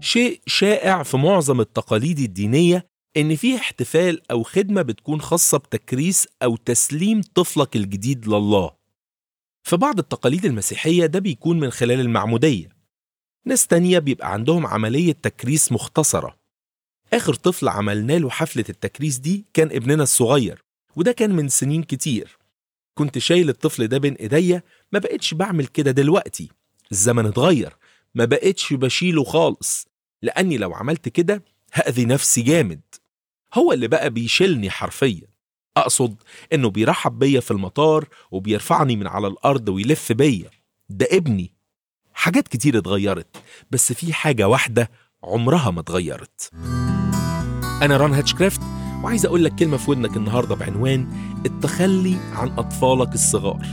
شيء شائع في معظم التقاليد الدينية إن في احتفال أو خدمة بتكون خاصة بتكريس أو تسليم طفلك الجديد لله في بعض التقاليد المسيحية ده بيكون من خلال المعمودية ناس تانية بيبقى عندهم عملية تكريس مختصرة آخر طفل عملنا له حفلة التكريس دي كان ابننا الصغير وده كان من سنين كتير كنت شايل الطفل ده بين ايديا ما بقتش بعمل كده دلوقتي الزمن اتغير ما بقتش بشيله خالص لأني لو عملت كده هأذي نفسي جامد هو اللي بقى بيشيلني حرفيا أقصد إنه بيرحب بيا في المطار وبيرفعني من على الأرض ويلف بيا ده ابني حاجات كتير اتغيرت بس في حاجة واحدة عمرها ما اتغيرت أنا ران هاتشكرافت وعايز أقول لك كلمة في ودنك النهاردة بعنوان التخلي عن أطفالك الصغار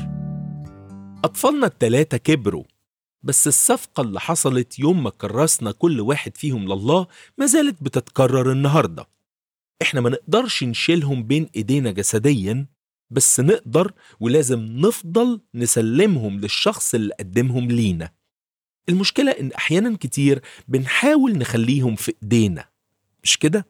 أطفالنا التلاتة كبروا بس الصفقة اللي حصلت يوم ما كرسنا كل واحد فيهم لله ما زالت بتتكرر النهاردة احنا ما نقدرش نشيلهم بين ايدينا جسديا بس نقدر ولازم نفضل نسلمهم للشخص اللي قدمهم لينا المشكلة ان احيانا كتير بنحاول نخليهم في ايدينا مش كده؟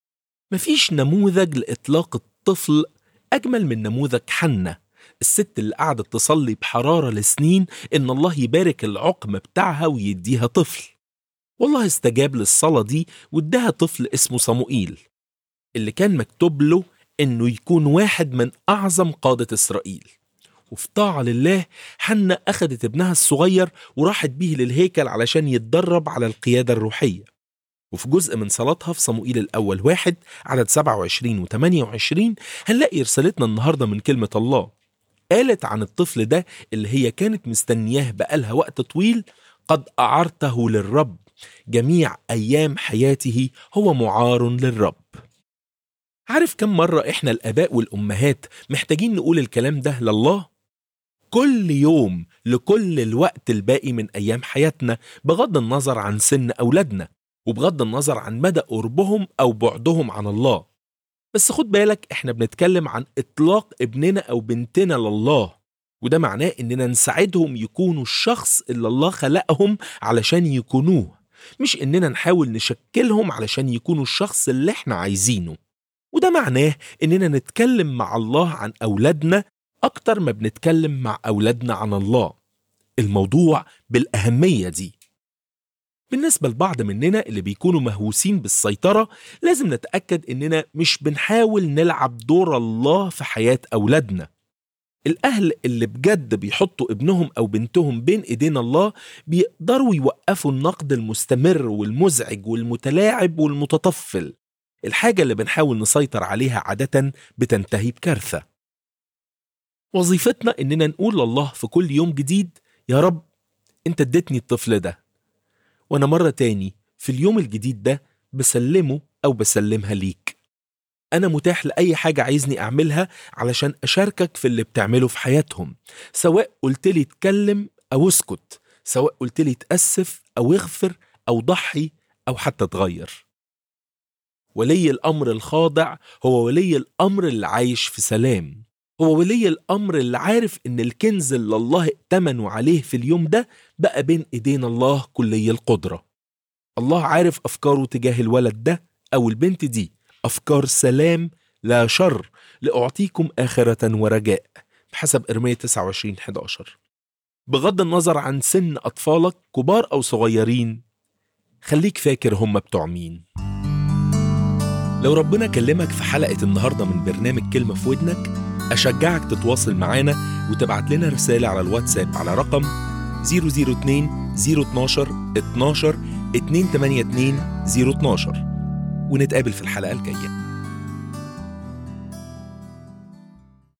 مفيش نموذج لإطلاق الطفل أجمل من نموذج حنة الست اللي قعدت تصلي بحرارة لسنين إن الله يبارك العقم بتاعها ويديها طفل والله استجاب للصلاة دي واداها طفل اسمه صموئيل اللي كان مكتوب له إنه يكون واحد من أعظم قادة إسرائيل وفي طاعة لله حنة أخدت ابنها الصغير وراحت بيه للهيكل علشان يتدرب على القيادة الروحية وفي جزء من صلاتها في صموئيل الأول واحد عدد 27 و 28 هنلاقي رسالتنا النهاردة من كلمة الله قالت عن الطفل ده اللي هي كانت مستنياه بقالها وقت طويل قد أعرته للرب جميع أيام حياته هو معار للرب عارف كم مرة إحنا الآباء والأمهات محتاجين نقول الكلام ده لله؟ كل يوم لكل الوقت الباقي من أيام حياتنا بغض النظر عن سن أولادنا وبغض النظر عن مدى قربهم أو بعدهم عن الله بس خد بالك احنا بنتكلم عن إطلاق ابننا أو بنتنا لله وده معناه إننا نساعدهم يكونوا الشخص اللي الله خلقهم علشان يكونوه مش إننا نحاول نشكلهم علشان يكونوا الشخص اللي احنا عايزينه وده معناه إننا نتكلم مع الله عن أولادنا أكتر ما بنتكلم مع أولادنا عن الله الموضوع بالأهمية دي بالنسبة لبعض مننا اللي بيكونوا مهووسين بالسيطرة لازم نتأكد إننا مش بنحاول نلعب دور الله في حياة أولادنا الأهل اللي بجد بيحطوا ابنهم أو بنتهم بين إيدين الله بيقدروا يوقفوا النقد المستمر والمزعج والمتلاعب والمتطفل الحاجة اللي بنحاول نسيطر عليها عادة بتنتهي بكارثة وظيفتنا إننا نقول لله في كل يوم جديد يا رب أنت اديتني الطفل ده وأنا مرة تاني في اليوم الجديد ده بسلمه أو بسلمها ليك أنا متاح لأي حاجة عايزني أعملها علشان أشاركك في اللي بتعمله في حياتهم سواء قلت لي اتكلم أو اسكت سواء قلت لي اتأسف أو اغفر أو ضحي أو حتى تغير ولي الأمر الخاضع هو ولي الأمر اللي عايش في سلام هو ولي الأمر اللي عارف إن الكنز اللي الله ائتمنوا عليه في اليوم ده بقى بين إيدين الله كلي القدرة الله عارف أفكاره تجاه الولد ده أو البنت دي أفكار سلام لا شر لأعطيكم آخرة ورجاء بحسب إرمية 29 11 بغض النظر عن سن أطفالك كبار أو صغيرين خليك فاكر هم بتوع مين لو ربنا كلمك في حلقة النهاردة من برنامج كلمة في ودنك أشجعك تتواصل معانا وتبعت لنا رسالة على الواتساب على رقم 002 012 12 282 012 ونتقابل في الحلقة الجاية